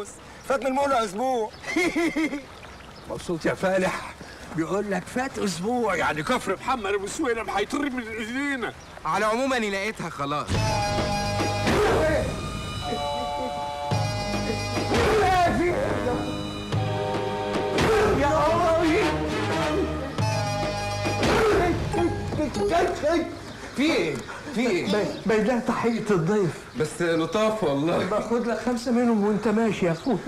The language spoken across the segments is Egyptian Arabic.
فات من المولى اسبوع مبسوط يا فالح بيقول لك فات اسبوع يعني كفر محمد ابو سويلم هيطر من ايدينا على عموم اني لقيتها خلاص في ايه؟ في ايه؟ بينها تحية الضيف بس لطاف والله باخد لك خمسة منهم وانت ماشي يا اخويا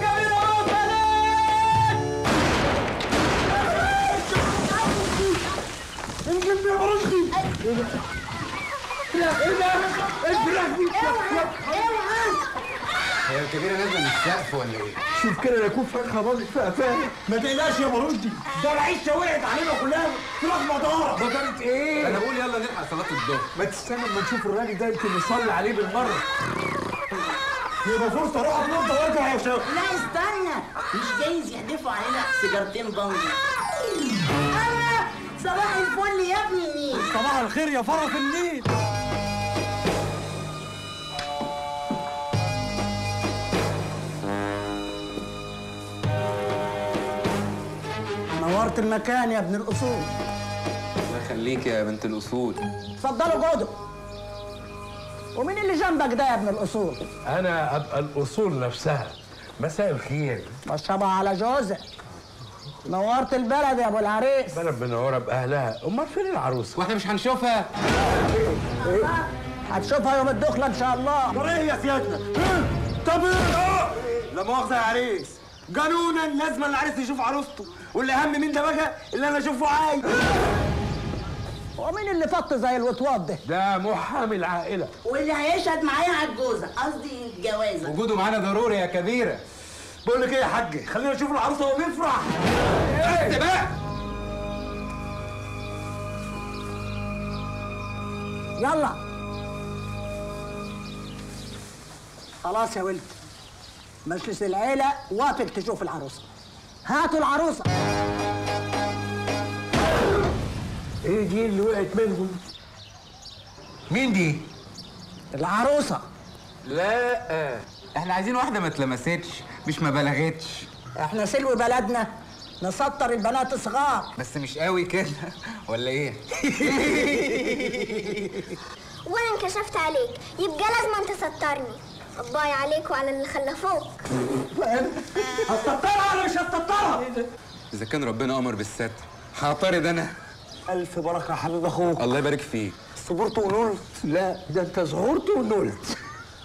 هي الكبيره نازله من السقف ولا ايه؟ شوف كده لا يكون فرخة باظت في قفاها ما تقلقش يا مرشدي ده العيشه وقعت علينا كلها تروح مدارة بطلت ايه؟ انا بقول يلا نلحق صلاه الظهر ما تستنى اما نشوف الراجل ده يمكن نصلي عليه بالمرة يبقى فرصه اروح اتوضى وارجع يا شباب لا استنى مش جايز يحدفوا علينا سيجارتين بنجي انا صباح الفل يا ابني النيل صباح الخير يا فرس النيل نورت المكان يا ابن الاصول الله يخليك يا بنت الاصول اتفضلوا جودوا ومين اللي جنبك ده يا ابن الاصول انا ابقى الاصول نفسها مساء الخير مشربها على جوزك نورت البلد يا ابو العريس بلد منوره باهلها امال فين العروسه واحنا مش هنشوفها هتشوفها يوم الدخله ان شاء الله طب ايه يا سيادنا إيه؟ طب ايه لا مؤاخذه يا عريس قانونا لازم العريس يشوف عروسته واللي اهم من ده بقى اللي انا اشوفه عايز ومين اللي فط زي الوطواط ده ده محامي العائله واللي هيشهد معايا على الجوزه قصدي الجوازه وجوده معانا ضروري يا كبيره بقول لك ايه يا حاج خلينا نشوف العروسه وهو بيفرح بس بقى يلا خلاص يا ولد مجلس العيلة وافق تشوف العروسة هاتوا العروسة ايه دي اللي وقعت منهم مين دي العروسة لا احنا عايزين واحده ما اتلمستش مش ما بلغتش احنا سلو بلدنا نسطر البنات الصغار بس مش قوي كده ولا ايه وانا انكشفت عليك يبقى لازم انت تسترني باي عليك وعلى اللي خلفوك هتسطرها ولا مش هتسطرها اذا كان ربنا امر بالستر هعترض انا الف بركه يا حبيب اخوك الله يبارك فيك صبرت ونلت لا ده انت صغرت ونلت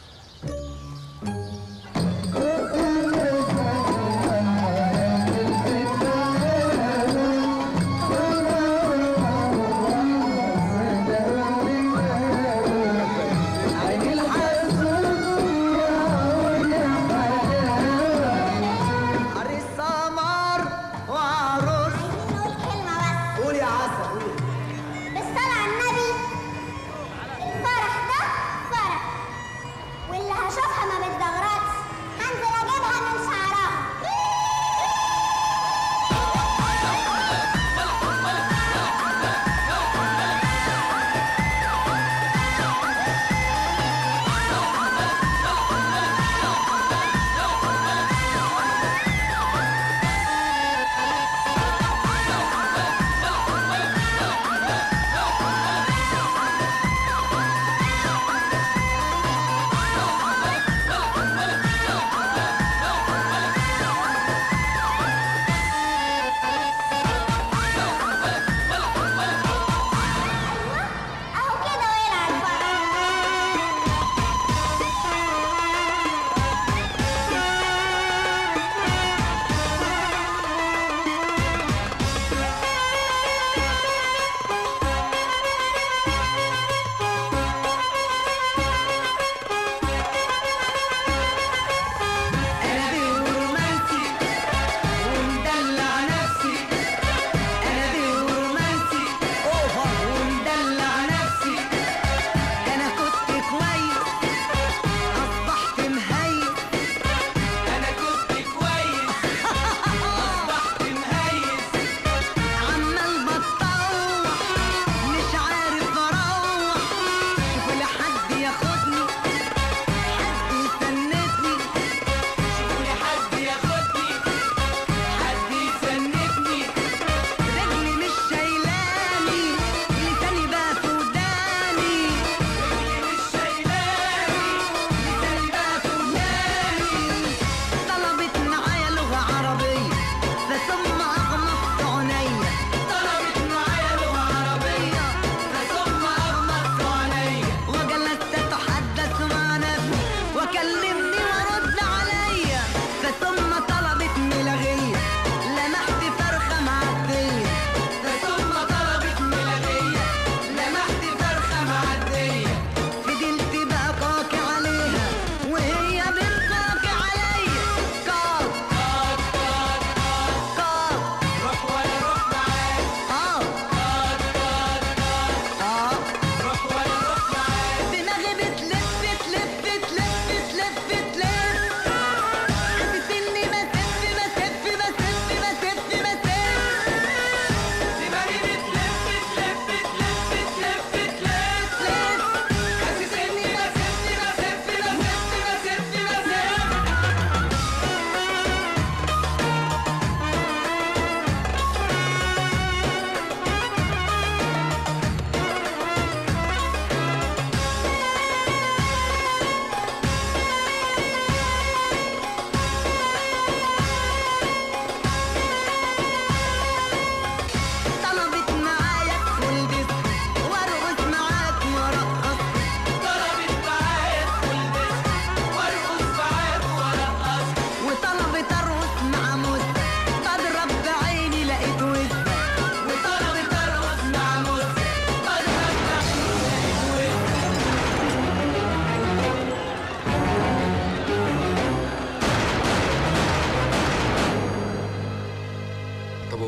عريس سمر وعروس نقول كلمة بس قول يا عسل بالصلاة على النبي الفرح ده فرح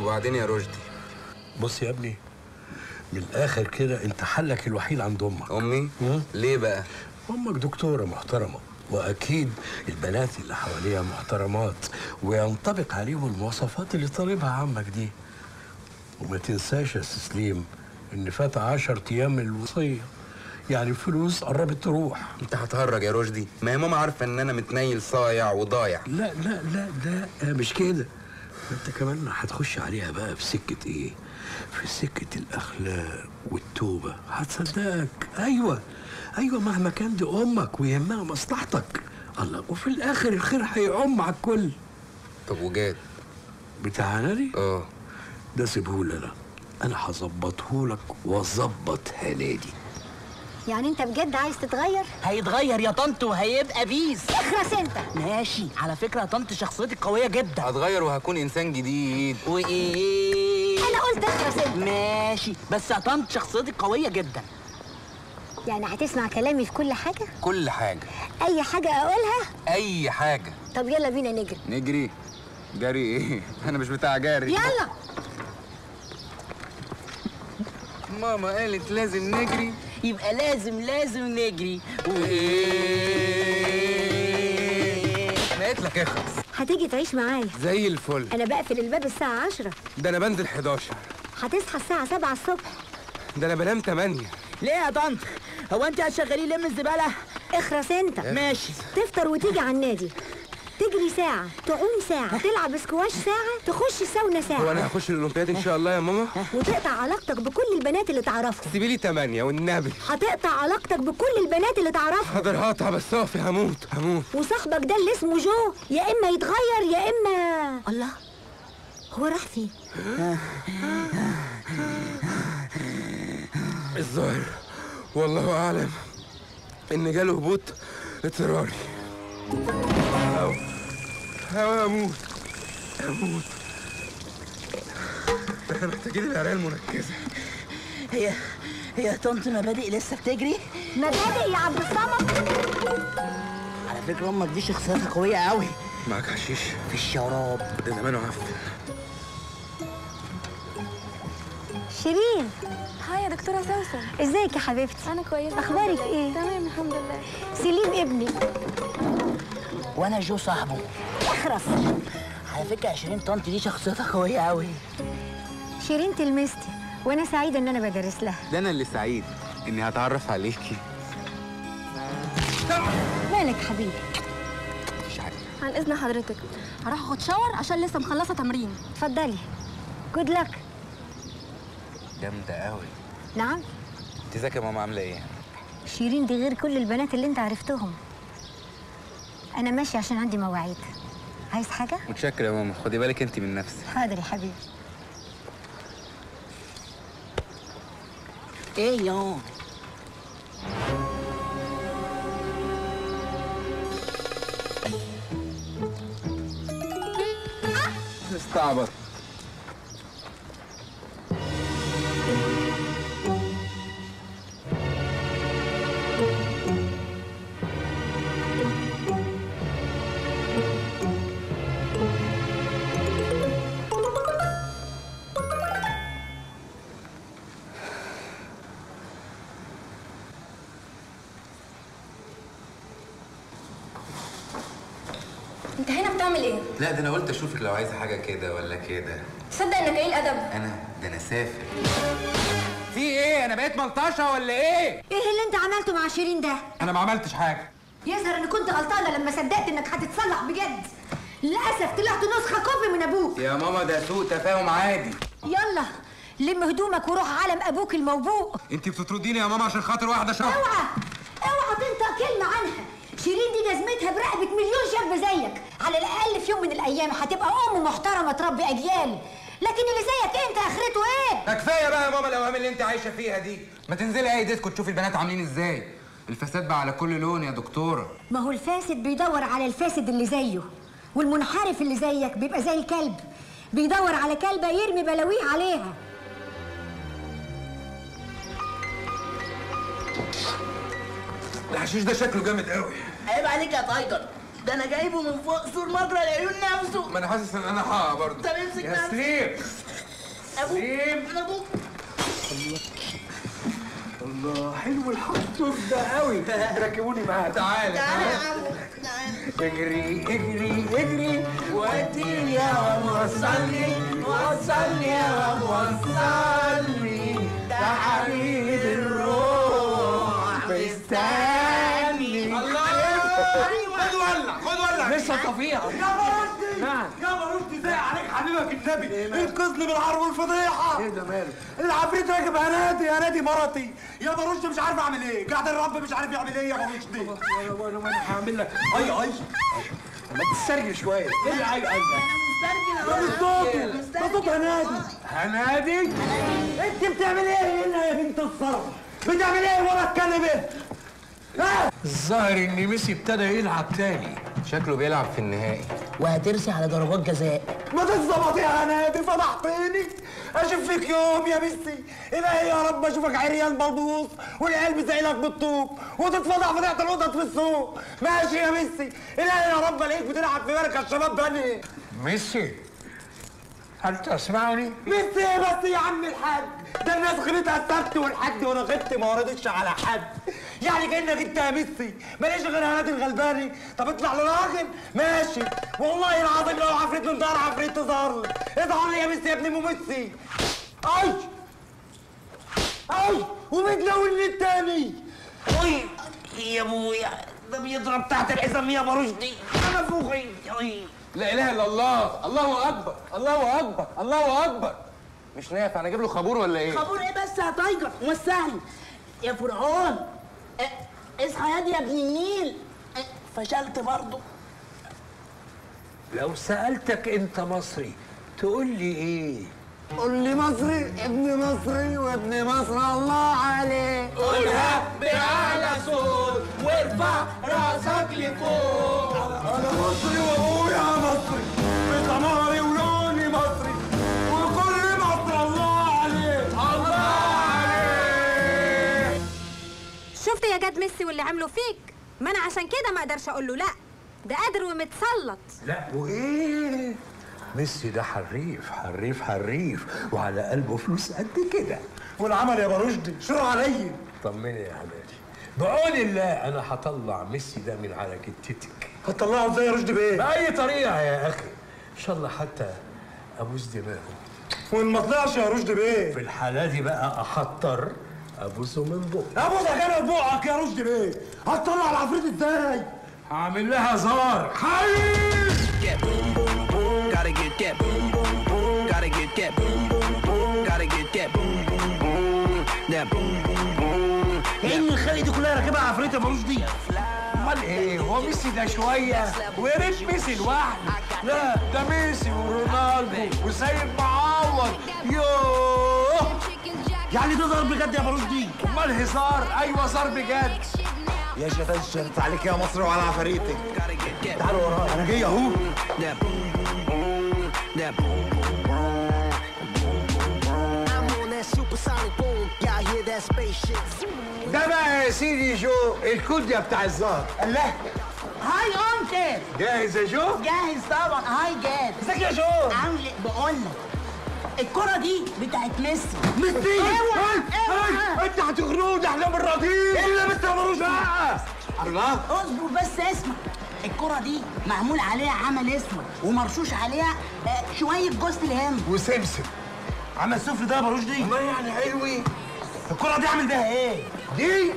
وبعدين يا رشدي بص يا ابني من الاخر كده انت حلك الوحيد عند امك امي مم. ليه بقى امك دكتوره محترمه واكيد البنات اللي حواليها محترمات وينطبق عليهم المواصفات اللي طالبها عمك دي وما تنساش يا سليم ان فات عشر ايام من الوصيه يعني الفلوس قربت تروح انت هتهرج يا رشدي ما هي ماما عارفه ان انا متنيل صايع وضايع لا لا لا لا مش كده انت كمان هتخش عليها بقى في سكة ايه في سكة الاخلاق والتوبة هتصدقك ايوه ايوه مهما كان دي امك ويهمها مصلحتك الله وفي الاخر الخير هيعم على الكل طب وجاد بتاع نادي اه ده سيبهولي انا انا هظبطهولك واظبط هنادي يعني انت بجد عايز تتغير هيتغير يا طنط وهيبقى بيس اخرس انت ماشي على فكره يا طنط شخصيتك قويه جدا هتغير وهكون انسان جديد وايه انا قلت اخرس انت ماشي بس يا طنط شخصيتك قويه جدا يعني هتسمع كلامي في كل حاجه كل حاجه اي حاجه اقولها اي حاجه طب يلا بينا نجري نجري جري ايه انا مش بتاع جري يلا ماما قالت لازم نجري يبقى لازم لازم نجري انا قلت لك اخلص هتيجي تعيش معايا زي الفل انا بقفل الباب الساعه 10 ده انا بنزل 11 هتصحى الساعه 7 الصبح ده انا بنام 8 ليه يا طنط هو انت هتشغليه لم الزباله اخرس انت ماشي تفطر وتيجي على النادي تجري ساعة تعوم ساعة تلعب سكواش ساعة تخش الساونا هو ساعة انا هخش الاولمبياد ان شاء الله يا ماما وتقطع علاقتك بكل البنات اللي تعرفهم سيبي لي 8 والنبي هتقطع علاقتك بكل البنات اللي تعرفهم حاضر هقطع بس اقفي هموت هموت وصاحبك ده اللي اسمه جو يا اما يتغير يا اما الله هو راح فين الظاهر والله اعلم ان جاله هبوط اضطراري أو أو هموت هموت احنا محتاجين العرقية المركزة هي هي يا طنط مبادئ لسه بتجري مبادئ يا عبد الصمد على فكره امك دي شخصيتها قويه قوي معاك حشيش في الشراب ده زمانه عفن شيرين هاي يا دكتورة سوسن ازيك يا حبيبتي أنا كويسة أخبارك الحمد لله. إيه؟ تمام الحمد لله سليم ابني وانا جو صاحبه اخرس على فكره 20 طنط دي شخصيتها قويه قوي شيرين تلمستي وانا سعيده ان انا بدرس لها ده انا اللي سعيد اني هتعرف عليكي مالك حبيبي مش عارف عن إذن حضرتك هروح أخد شاور عشان لسه مخلصة تمرين اتفضلي جود لك جامدة قوي نعم انت ازيك يا ماما عاملة ايه؟ شيرين دي غير كل البنات اللي انت عرفتهم انا ماشي عشان عندي مواعيد عايز حاجه متشكر يا ماما خدي بالك انت من نفسك حاضر يا حبيبي ايه يا استعبط أنت هنا بتعمل إيه؟ لا ده انا قلت اشوفك لو عايزة حاجة كده ولا كده تصدق إنك قليل أدب انا ده انا سافر في ايه انا بقيت ملطشه ولا ايه ايه اللي انت عملته مع شيرين ده انا ما عملتش حاجه يظهر ان كنت غلطانه لما صدقت انك هتتصلح بجد للاسف طلعت نسخه كوبي من ابوك يا ماما ده سوء تفاهم عادي يلا لم هدومك وروح عالم ابوك الموبوء انت بتطرديني يا ماما عشان خاطر واحده شهر اوعى اوعى تنطق كلمه عنها شيرين دي جزمتها برقبه مليون شاب زيك على الاقل في يوم من الايام هتبقى ام محترمه تربي اجيال لكن اللي زيك انت اخرته ايه ده كفايه بقى يا ماما الاوهام اللي انت عايشه فيها دي ما تنزلي اي ديسكو تشوفي البنات عاملين ازاي الفساد بقى على كل لون يا دكتوره ما هو الفاسد بيدور على الفاسد اللي زيه والمنحرف اللي زيك بيبقى زي الكلب بيدور على كلبة يرمي بلاويه عليها الحشيش ده شكله جامد قوي عيب عليك يا تايجر ده انا جايبه من فوق سور مجرى العيون نفسه ما انا حاسس ان انا هقع برضه طب امسك يا نفسك. سليم ابوك سليم. انا ابوك الله حلو الحنطور ده قوي ركبوني معاك تعالى تعالى يا عم تعالى اجري اجري اجري وديني يا رب وصلي وصلي يا رب وصلي ده حبيب الروح مستني خد ولع خد ولع لسه طفيعة يا مرشدي نعم. يا مرشدي زي عليك حبيبك النبي انقذني من العار والفضيحه ايه ده ماله؟ العفريت راكب هنادي هنادي مرتي يا مرشدي مش عارف اعمل ايه قاعد الرب مش عارف يعمل ايه يا مرشدي وانا وانا وانا هعمل لك اي اي ما تسترجل شوية ايه اي اي انا مسترجل ده أهو. مش صوته ده صوت هنادي هنادي انت بتعمل ايه هنا يا بنت الصرف بتعمل ايه ورا الكنبه ها الظاهر ان ميسي ابتدى يلعب تاني شكله بيلعب في النهائي وهترسي على ضربات جزاء ما تتظبط يا هنادي فضحتني اشوف فيك يوم يا ميسي الهي يا رب اشوفك عريان بلبوص والعيال بتزعلك بالطوب وتتفضح فضيحه القطط في السوق ماشي يا ميسي الهي يا رب الاقيك بتلعب في مركز شباب بني ميسي هل تسمعني؟ ميسي ايه بس يا عم الحاج ده الناس غلطها السبت والحد وانا غبت ما رضيتش على حد يعني كانك انت يا ميسي ماليش غير هنادي الغلباني طب اطلع لراجل ماشي والله العظيم لو عفريت من ظهر عفريت تظهر لي اظهر لي يا ميسي يا ابن ام ميسي اي اي وبتلوني التاني اي يا ابويا ده بيضرب تحت الحزام يا برشدي انا فوقي اي لا اله الا الله الله اكبر الله اكبر الله اكبر مش نافع انا اجيب له خابور ولا ايه خبور ايه بس يا تايجر وسعني يا فرعون اه، اصحى يا دي يا ابن النيل اه، فشلت برضه لو سألتك انت مصري تقول لي ايه؟ قول لي مصري ابن مصري وابن مصر الله عليه قولها بأعلى صوت وارفع راسك لفوق انا مصري وابويا مصري بسماري ولوني مصري وكل مصر الله عليه الله عليك شفت يا جاد ميسي واللي عمله فيك ما انا عشان كده ما اقدرش اقول له لا ده قادر ومتسلط لا وايه؟ ميسي ده حريف حريف حريف وعلى قلبه فلوس قد كده والعمل يا برشدي شو عليا طمني يا حمادي بعون الله انا هطلع ميسي ده من على جتتك هتطلعه ازاي يا رشدي بيه بأي طريقة يا أخي إن شاء الله حتى أبوس دماغه وان ما طلعش يا رشدي بيه في الحالة دي بقى أخطر أبوسه من بقه ابوسك انا بوقك يا رشدي بيه هتطلع العفريت ازاي هعمل لها زار حي get boom boom boom. Gotta get that boom boom boom. Gotta get that boom boom boom. Gotta get that boom boom boom. That boom boom boom. ايه اللي الخلق دي كلها راكبها عفريت يا برشدي أمال إيه هو ميسي ده شوية ويا ريت ميسي لوحده لا ده ميسي ورونالدو وسيد معوض يوه يعني ده ضرب بجد يا برشدي أمال هزار أيوة زار بجد يا شتان شرط عليك يا مصر وعلى عفاريتك Gotta get that. تعالوا ورايا انا جاي اهو That boom boom boom. That boom boom boom. I'm on that supersonic boom. Y'all hear that spaceship? ده بقى يا سيدي جو الكوديا بتاع الزهر الله هاي انكل جاهز يا جو؟ جاهز طبعا هاي جاد ازيك يا جو عامل ايه بقول لك الكرة دي بتاعت ميسي ميسي اوعى هاي، اوعى انت هتغنوه ده احنا بالرضيع الا بس يا ملوش بقى الله اصبر بس اسمع الكرة دي معمول عليها عمل اسود ومرشوش عليها آه، شوية جوز الهند وسمسم عم السفر ده يا ملوش دي ما يعني حلوين الكرة دي عامل بيها ايه؟ دي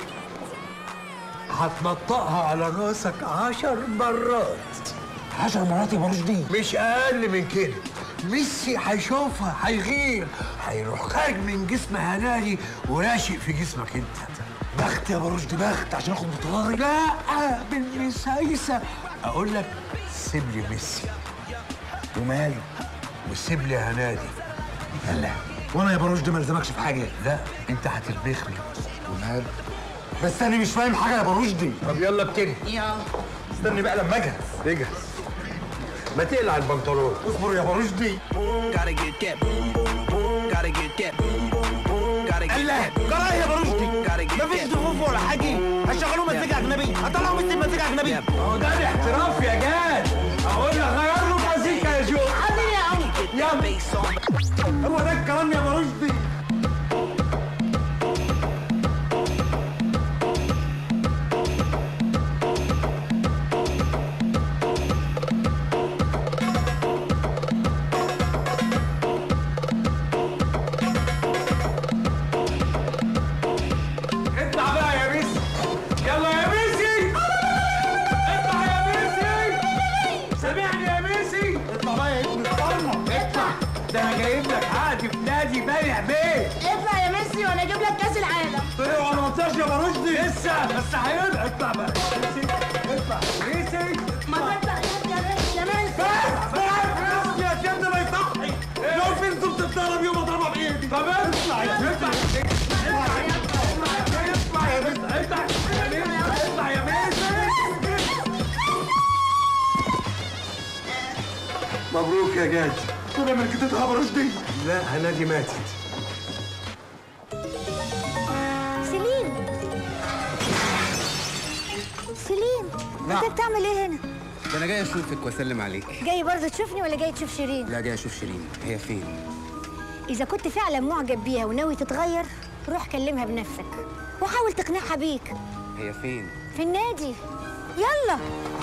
هتنطقها على راسك عشر مرات عشر مرات يا ملوش دي مش اقل من كده ميسي هيشوفها هيغير هيروح خارج من جسم هنالي وراشق في جسمك انت بخت يا ملوش دي بخت عشان اخد بطولة لا بالمسايسة اقول لك سيب لي ميسي وماله وسيب لي هنادي الله وانا يا بروش دي ما الزمكش في حاجه لا انت هتلبخني وماله بس انا مش فاهم حاجه يا بروش دي طب يلا ابتدي يلا استني بقى لما اجهز اجهز ما تقلع البنطلون اصبر يا بروش دي Gotta get that boom boom boom. Gotta get that boom boom boom. Gotta get الله that. جرايه يا بروش دي Gotta get مفيش that. ضفوف ولا حاجه هشغلوه مزيكا اجنبي هطلعوا مزيكا مزيكا اجنبي هو ده الاحتراف يا جاد اقول لك غير له مزيكا يا جو حاضر يا عم Get that bass on. هو ده الكلام يا ده انا جايب لك عقد في نادي بني عبيد اطلع يا ميسي وانا اجيب لك كاس العالم طلع على 18 يا رشدي لسه بس هيبقى اطلع بقى ميسي اطلع ميسي ما تطلع يا ميسي يا ميسي بس يا سيدنا ما يصحي لو في انتوا بتتضرب يوم اضربها بايدي طب اطلع يا اطلع اطلع يا اطلع يا ميسي اطلع يا ميسي اطلع يا ميسي مبروك يا جاج طلع من كتتها برشدي لا هنادي ماتت سليم سليم نعم. انت بتعمل ايه هنا ده انا جاي اشوفك واسلم عليك جاي برضه تشوفني ولا جاي تشوف شيرين لا جاي اشوف شيرين هي فين اذا كنت فعلا معجب بيها وناوي تتغير روح كلمها بنفسك وحاول تقنعها بيك هي فين في النادي يلا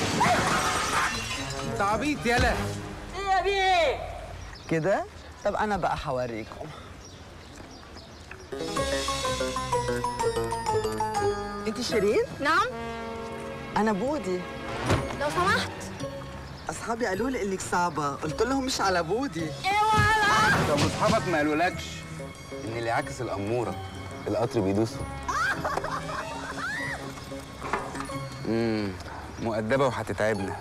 انت عبيط يالا ايه يا بيه كده طب انا بقى هوريكم انت شيرين نعم انا بودي لو سمحت اصحابي قالوا لي انك صعبه قلت لهم مش على بودي طب اصحابك ما قالولكش ان اللي عاكس الاموره القطر بيدوسه امم مؤدبه وهتتعبنا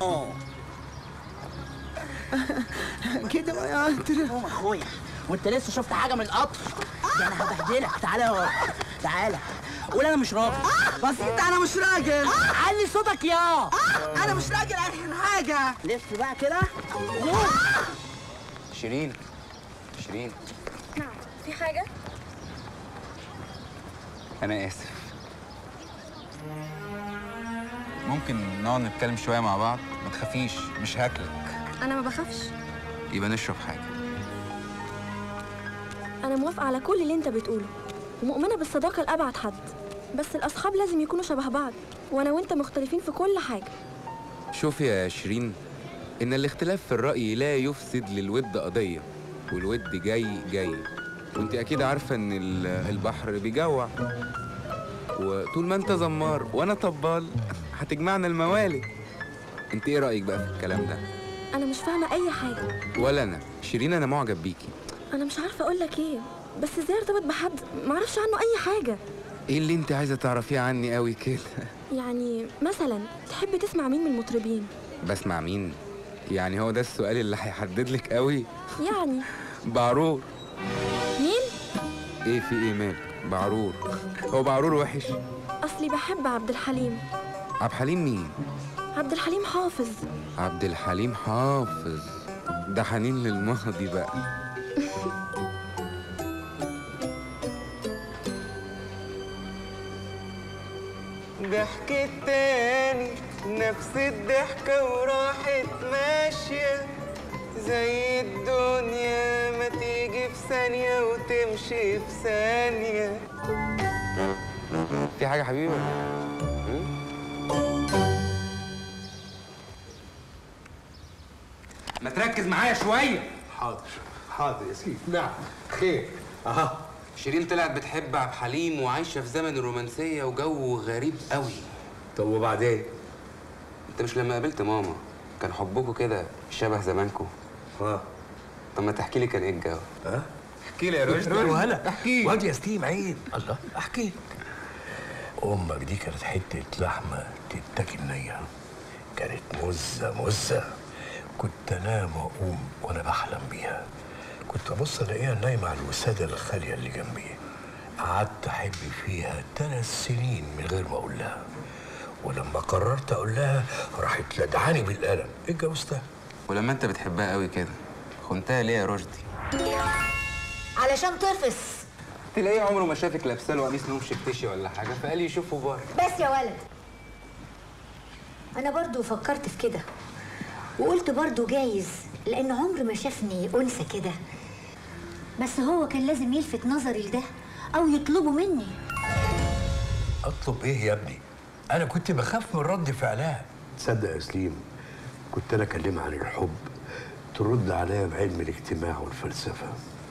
كده يا قطر قوم اخويا وانت لسه شفت حاجه من القطر ده انا هبهدلك تعالى يا تعالى قول انا مش راجل بسيط انا مش راجل علي صوتك يا انا مش راجل اخر حاجه لف بقى كده شيرين شيرين نعم في حاجة؟ انا اسف ممكن نقعد نتكلم شويه مع بعض ما تخافيش مش هاكلك أنا ما بخافش يبقى نشرب حاجه أنا موافقة على كل اللي أنت بتقوله ومؤمنة بالصداقة لأبعد حد بس الأصحاب لازم يكونوا شبه بعض وأنا وأنت مختلفين في كل حاجة شوفي يا شيرين إن الاختلاف في الرأي لا يفسد للود قضية والود جاي جاي وانت أكيد عارفة إن ال- البحر بيجوع وطول ما انت زمار وأنا طبال هتجمعنا الموالي انت ايه رأيك بقى في الكلام ده؟ أنا مش فاهمة أي حاجة ولا أنا شيرين أنا معجب بيكي أنا مش عارفة أقول لك إيه بس إزاي ارتبط بحد معرفش عنه أي حاجة ايه اللي انت عايزة تعرفيه عني قوي كده؟ يعني مثلا تحب تسمع مين من المطربين بسمع مين؟ يعني هو ده السؤال اللي هيحدد لك قوي؟ يعني بعرور مين؟ ايه في ايه مالك؟ بعرور هو بعرور وحش؟ أصلي بحب عبد الحليم عبد الحليم مين؟ عبد الحليم حافظ عبد الحليم حافظ ده حنين للماضي بقى ضحكت تاني نفس الضحكة وراحت ماشية زي الدنيا ما تيجي في ثانية وتمشي في ثانية في حاجة حبيبي ولا إيه؟ ما تركز معايا شوية حاضر حاضر يا سيدي نعم خير اها شيرين طلعت بتحب عبد الحليم وعايشة في زمن الرومانسية وجو غريب قوي طب وبعدين انت مش لما قابلت ماما كان حبكوا كده شبه زمانكوا ها طب ما تحكي لي كان ايه الجو ها احكي لي يا رشدي وهلا احكي واد يا ستيم عيب الله احكي لك امك دي كانت حته لحمه تتاكل نيه كانت مزه مزه كنت انام واقوم وانا بحلم بيها كنت ابص الاقيها نايمه على الوساده الخاليه اللي جنبي قعدت احب فيها ثلاث سنين من غير ما اقول لها ولما قررت اقول لها راحت لدعاني بالقلم اتجوزتها ولما انت بتحبها قوي كده خنتها ليه يا رشدي علشان تفص تلاقيه عمره ما شافك لابسه له قميص نوم شكتشي ولا حاجه فقال يشوفه بره بس يا ولد انا برضو فكرت في كده وقلت برضو جايز لان عمر ما شافني انثى كده بس هو كان لازم يلفت نظري لده او يطلبه مني اطلب ايه يا ابني انا كنت بخاف من رد فعلها تصدق يا سليم كنت انا اكلمها عن الحب ترد عليا بعلم الاجتماع والفلسفه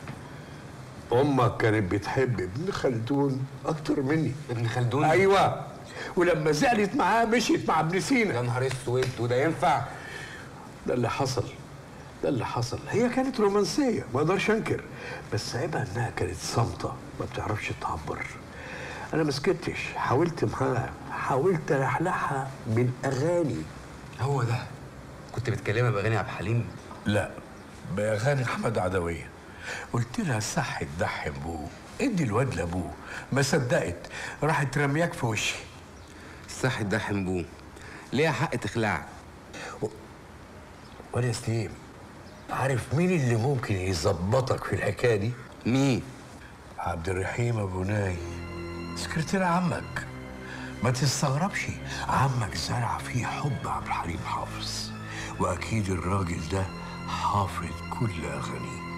امك كانت بتحب ابن خلدون اكتر مني ابن خلدون ايوه ولما زعلت معاه مشيت مع ابن يا سينا نهار اسود وده ينفع ده اللي حصل ده اللي حصل هي كانت رومانسيه ما اقدرش انكر بس عيبها انها كانت صامته ما بتعرفش تعبر انا ما سكتش حاولت معاها حاولت الحلحها بالاغاني هو ده كنت بتكلمها باغاني عبد الحليم لا باغاني احمد عدويه قلت لها صح تدحم ابوه ادي الواد لابوه ما صدقت راحت رمياك في وشي صح تدحم بوه ليها حق تخلعك وانا يا سليم عارف مين اللي ممكن يظبطك في الحكايه دي؟ مين؟ عبد الرحيم ابو ناي سكرتير عمك ما تستغربش عمك زرع فيه حب عبد الحليم حافظ واكيد الراجل ده حافظ كل اغانيه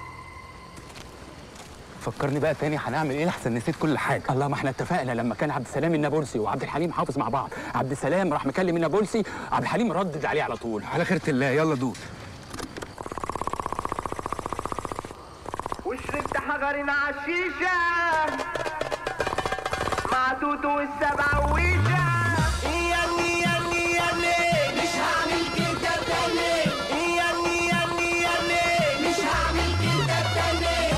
فكرني بقى تاني هنعمل ايه لحسن نسيت كل حاجه الله ما احنا اتفقنا لما كان عبد السلام النابلسي وعبد الحليم حافظ مع بعض عبد السلام راح مكلم النابلسي عبد الحليم ردد عليه على طول على خيرة الله يلا دور وشربت حجر مع الشيشة مع توتو والسبع ويشة ياني ياني ياني مش هعمل كده تاني ياني ياني ياني مش هعمل كده تاني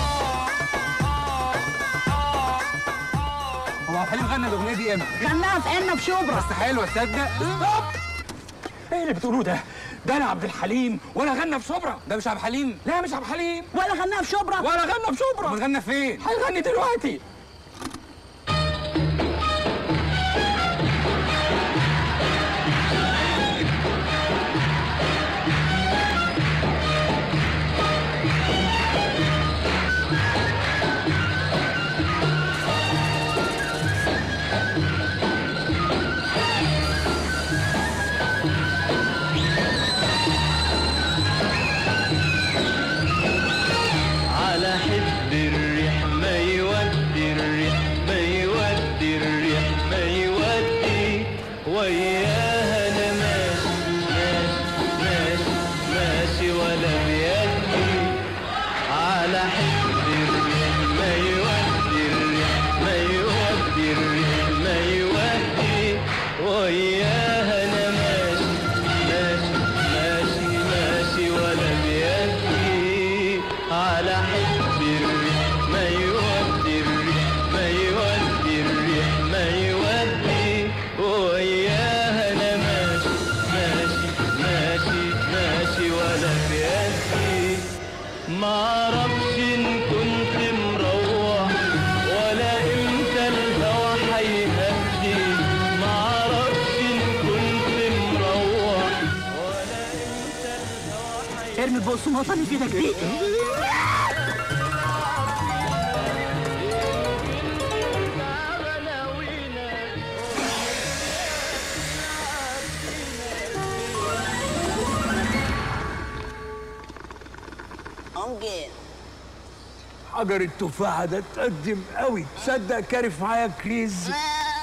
هو عبد الحليم غنى الاغنيه دي امتى؟ غناها في عنا في شبرا بس حلوه تصدق ايه اللي بتقولوه ده؟ ده انا عبد الحليم ولا غنى في شبرا ده مش عبد الحليم لا مش عبد الحليم ولا غناها في شبرا ولا غنى في شبرا امال غنى فين؟ هيغني دلوقتي على حب الريح ما يودي الريح ما يودي الريح ما يودي وياها انا ماشي ماشي ماشي ماشي ولا بيدي على حب الريح ما يودي الريح ما يودي الريح ما يودي وياها انا ماشي ماشي ماشي ماشي ولا بيدي على حب الريح ما يودي الريح ما يودي الريح ما يودي وياها انا ماشي ماشي ماشي ماشي ولا بيدي ما اعرفش ان كنت مروح ولا امتى الهوى هيهدي ما اعرفش ان كنت مروح ارمي البقسماطه اللي في ايدك دي أنجل حجر التفاحه ده اتقدم قوي تصدق كارف معايا كريز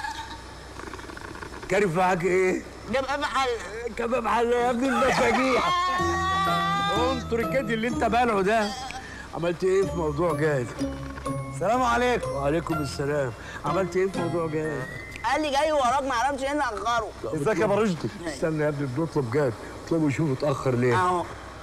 كارف معاك ايه؟ جاب محل كباب حله يا ابني المفاجيع انطر الجدي اللي انت بالعه ده عملت ايه في موضوع جاد؟ السلام عليكم وعليكم السلام عملت ايه في موضوع جاد؟ قال لي جاي وراك ما اعرفش ايه اللي اخره ازيك يا برشدي استنى يا ابني بنطلب جاد اطلبوا شوفوا اتاخر ليه اهو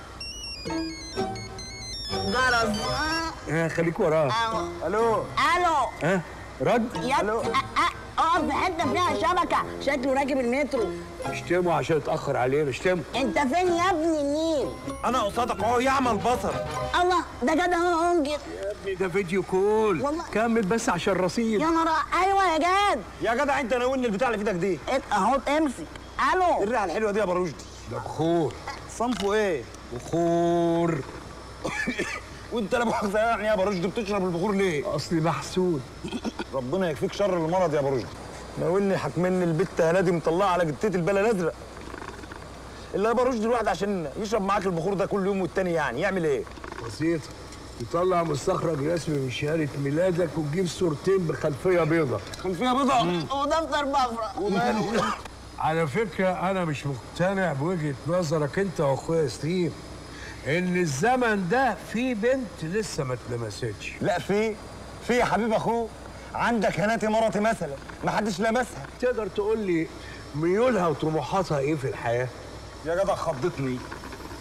جرس ها خليك وراه اهو الو الو ها رد يا أ- أ- اقف في حته فيها شبكه شكله راكب المترو اشتموا عشان اتاخر علينا اشتموا انت فين يا ابني النيل انا قصادك اهو يعمل بصر الله ده جد اهو انجل يا ابني ده فيديو كول والله. كمل بس عشان رصيد يا نهار ايوه يا جاد يا جدع انت ناولني البتاع اللي في ايدك دي ات- اهو امسك الو الريحه الحلوه دي يا برشدي ده بخور صنفه ايه بخور وانت لا مؤاخذه يعني يا برشدي بتشرب البخور ليه اصلي محسود ربنا يكفيك شر المرض يا برشدي ناولني حكمني البت هنادي مطلعه على جتتي البلا الازرق اللي يا برشدي الواحد عشان يشرب معاك البخور ده كل يوم والتاني يعني يعمل ايه بسيطة تطلع مستخرج رسمي من شهادة ميلادك وتجيب صورتين بخلفية بيضة خلفيه بيضاء ودفتر بفرة على فكرة أنا مش مقتنع بوجهة نظرك أنت وأخويا ستيف إن الزمن ده فيه بنت لسه ما اتلمستش لا في في يا حبيب اخوه عندك هناتي مرتي مثلا ما حدش لمسها تقدر تقول لي ميولها وطموحاتها إيه في الحياة؟ يا جدع خضتني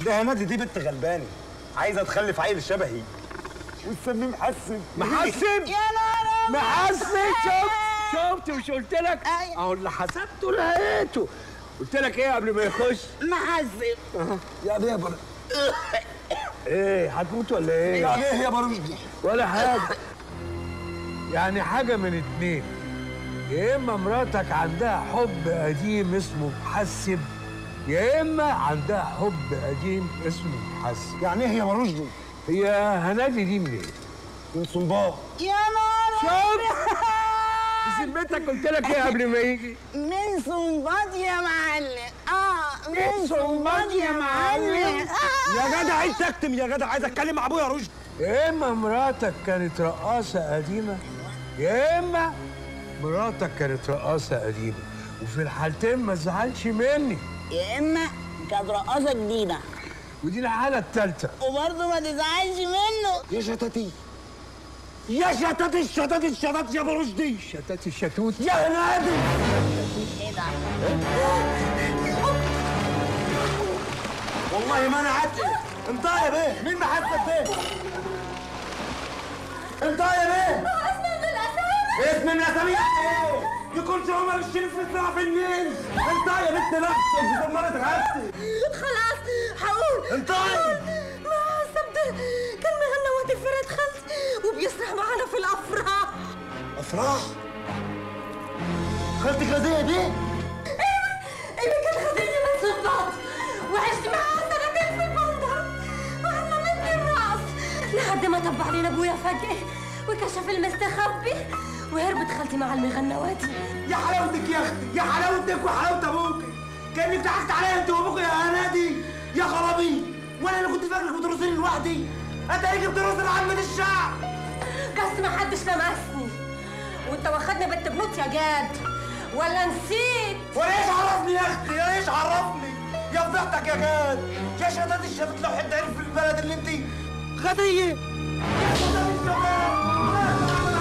ده هنادي دي بنت غلباني عايزه تخلف عيل شبهي والسميه محسن محسن يا نهار محسن شفت شفت مش قلت لك اهو اللي حسبته لقيته قلت لك ايه قبل ما يخش محسن يعني ايه يا بر... ايه هتموت ولا ايه يعني ايه يا برشدي ولا حاجه يعني حاجه من اتنين يا اما مراتك عندها حب قديم اسمه محسب يا اما عندها حب قديم اسمه محسب يعني ايه يا مرشدي هي هنادي دي منين من صنباط يا نهار شوف بذمتك قلت لك ايه قبل ما يجي من صنباط يا معلم اه من صنباط يا معلم آه. يا جدع عايز تكتم يا جدع عايز اتكلم مع ابويا رشدي يا اما مراتك كانت رقاصه قديمه يا اما مراتك كانت رقاصه قديمه وفي الحالتين ما تزعلش مني يا اما كانت رقاصه جديده ودي الحاله الثالثه وبرضه ما تزعلش منه يا شتاتي يا شتات الشتات الشتات يا ابو رشدي شتات الشتوت يا هنادي ايه ده والله ما انا عدل انت يا بيه مين محسب بيه انت يا بيه اسم من الاسامي ايه يكونش عمر الشريف يطلع في النيل انت يا بنت نفسك في زمانة غسل خلاص هقول انت ما صدق كان مغنى وقت فرقة خالتي وبيسرح معانا في الافراح افراح خالتك غزيه بيه اللي كان خدني من صباط وعشت معاها سنتين في البندر وعلمتني الرقص لحد ما طب علينا ابويا فجأة وكشف المستخبي وهربت خالتي مع المغنواتي يا حلاوتك يا اختي يا حلاوتك وحلاوه ابوك كانك ضحكت عليا انت وابوك يا هنادي يا خرابي وانا اللي كنت فاكرك بترقصني لوحدي انت هيك بترقص لعامة الشعب بس ما حدش لمسني وانت واخدني بنت بنوت يا جاد ولا نسيت وانا ايش عرفني يا اختي يا ايش عرفني يا فضحتك يا جاد يا شتات الشبت لو حد عرف في البلد اللي انت غديه يا شتات الشباب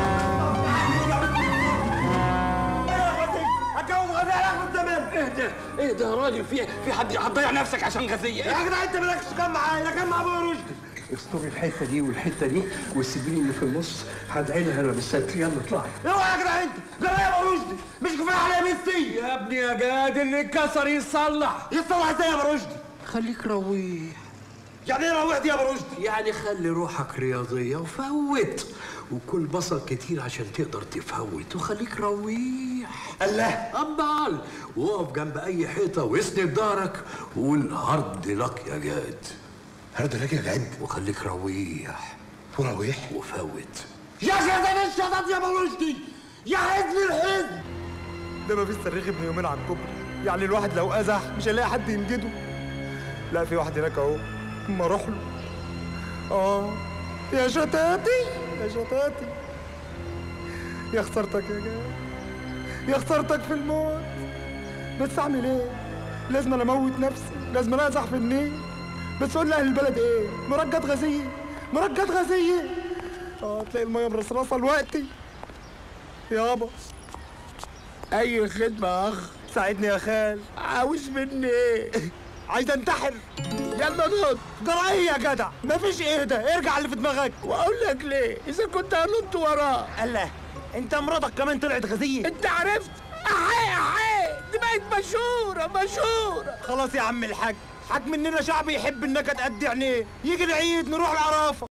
هتجوز غزيه على اخر الزمان اهدى اهدى يا راجل في في حد هتضيع نفسك عشان غزيه يا جدع انت مالكش كام معايا لا كام مع ابويا رشدي استوري الحته دي والحته دي والسيبيني اللي في النص هدعيلها انا بالستر يلا اطلعي اوعى يا جدع انت جرى يا ابو رشدي مش كفايه عليا ميسي يا ابني يا جاد اللي اتكسر يصلح يصلح ازاي يا ابو رشدي خليك رويح يعني ايه روحت يا ابو رشدي يعني خلي روحك رياضية وفوت وكل بصل كتير عشان تقدر تفوت وخليك رويح الله أمال وقف جنب أي حيطة واسند ظهرك وقول هارد لك يا جاد هارد لك يا جاد وخليك رويح ورويح وفوت يا شتات الشتات يا ابو رشدي يا حزن الحزن ده ما فيش صريخ ابن يومين على الكوبري يعني الواحد لو ازح مش هيلاقي حد ينجده لا في واحد هناك اهو اما اروح له اه يا شتاتي يا شتاتي يا خسارتك يا جاد يا خسارتك في الموت بس اعمل ايه لازم أنا اموت نفسي لازم أنا ازح في النيل بس قول لاهل البلد ايه مرجت غازيه مرجت غازيه اه تلاقي الميه مرصرصه دلوقتي يابا اي خدمه يا اخ ساعدني يا خال عاوز مني ايه عايز انتحر يلا نط جرى ايه يا جدع مفيش ايه ده ارجع اللي في دماغك واقول لك ليه اذا كنت هنط وراه الله انت مراتك كمان طلعت غزيه انت عرفت احي احي دي بقت مشهوره مشهوره خلاص يا عم الحاج حاج مننا شعب يحب النكد قد عينيه يجي العيد نروح العرافه